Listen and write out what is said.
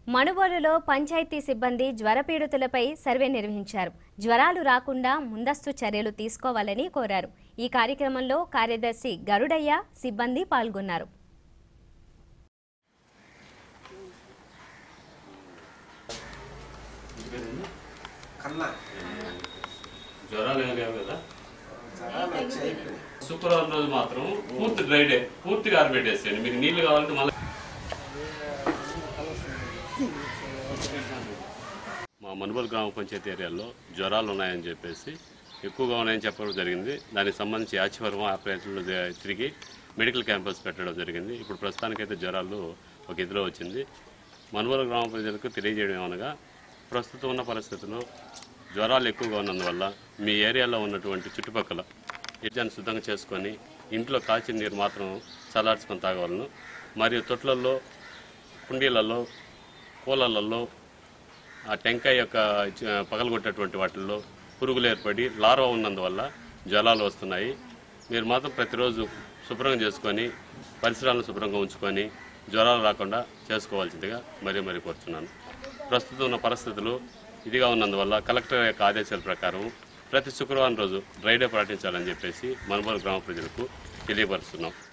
మనుబోలులో పంచాయతీ సిబ్బంది జ్వరపీడితులపై సర్వే నిర్వహించారు జ్వరాలు రాకుండా ముందస్తు చర్యలు తీసుకోవాలని కోరారు ఈ కార్యక్రమంలో కార్యదర్శి గరుడయ్య సిబ్బంది పాల్గొన్నారు కన్నా జ్వరాలు ఏం లేవు కదా జ్వరాలు వచ్చాయి శుక్రవారం రోజు మాత్రం పూర్తి డ్రై డే పూర్తిగా ఆరబెట్టేసేయండి మీకు నీళ్లు కావాలంటే మళ్ళీ మా మనుబోలు గ్రామ పంచాయతీ ఏరియాలో జ్వరాలు ఉన్నాయని చెప్పేసి ఎక్కువగా ఉన్నాయని చెప్పడం జరిగింది దానికి సంబంధించి యాచివరం ఆపరేషన్లు జ- తిరిగి మెడికల్ క్యాంపస్ పెట్టడం జరిగింది ఇప్పుడు ప్రస్తుతానికైతే జ్వరాలు ఒక ఇదిలో వచ్చింది మనుబోలు గ్రామ ప్రజలకు తెలియజేయడం ఏమనగా ప్రస్తుతం ఉన్న పరిస్థితుల్లో జ్వరాలు ఎక్కువగా ఉన్నందువల్ల మీ ఏరియాలో ఉన్నటువంటి చుట్టుపక్కల యజ్ఞాన్ని శుద్ధంగా చేసుకొని ఇంట్లో కాచిన నీరు మాత్రం చల్లార్చుకొని తాగవలను మరియు తొట్లల్లో కుండీలలో కూలలలో ఆ టెంకాయ యొక్క చ- పగలగొట్టేటువంటి వాటిల్లో పురుగులు ఏర్పడి లార్వా ఉన్నందువల్ల జ్వరాలు వస్తున్నాయి మీరు మాత్రం ప్రతిరోజు శుభ్రంగా చేసుకొని పరిసరాలను శుభ్రంగా ఉంచుకొని జ్వరాలు రాకుండా చేసుకోవాల్సిందిగా మరీ మరీ కోరుతున్నాను ప్రస్తుతం ఉన్న పరిస్థితులు ఇదిగా ఉన్నందువల్ల కలెక్టర్ యొక్క ఆదేశాల ప్రకారం ప్రతి శుక్రవారం రోజు డ్రై డే పాటించాలని చెప్పేసి మనబోలు గ్రామ ప్రజలకు తెలియపరుస్తున్నాం